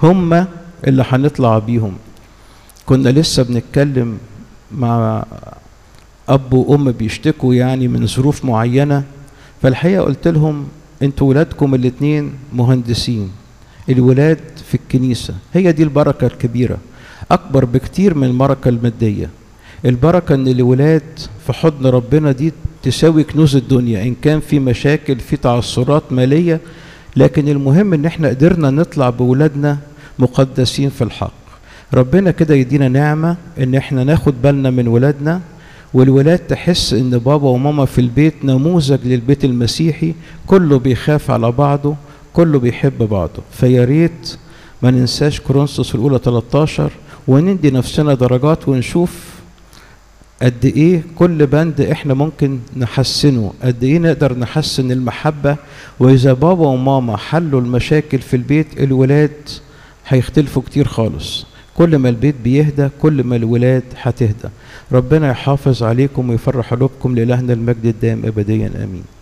هم اللي هنطلع بيهم كنا لسه بنتكلم مع اب وام بيشتكوا يعني من ظروف معينه فالحقيقه قلت لهم انتوا ولادكم الاتنين مهندسين الولاد في الكنيسه هي دي البركه الكبيره اكبر بكتير من البركه الماديه البركه ان الولاد في حضن ربنا دي تساوي كنوز الدنيا ان كان في مشاكل في تعثرات ماليه لكن المهم ان احنا قدرنا نطلع بولادنا مقدسين في الحق ربنا كده يدينا نعمه ان احنا ناخد بالنا من ولادنا والولاد تحس ان بابا وماما في البيت نموذج للبيت المسيحي كله بيخاف على بعضه كله بيحب بعضه فيا ريت ما ننساش كورنثوس الاولى 13 وندي نفسنا درجات ونشوف قد ايه كل بند احنا ممكن نحسنه قد ايه نقدر نحسن المحبة واذا بابا وماما حلوا المشاكل في البيت الولاد هيختلفوا كتير خالص كل ما البيت بيهدى كل ما الولاد هتهدى ربنا يحافظ عليكم ويفرح قلوبكم لإلهنا المجد الدائم أبديا آمين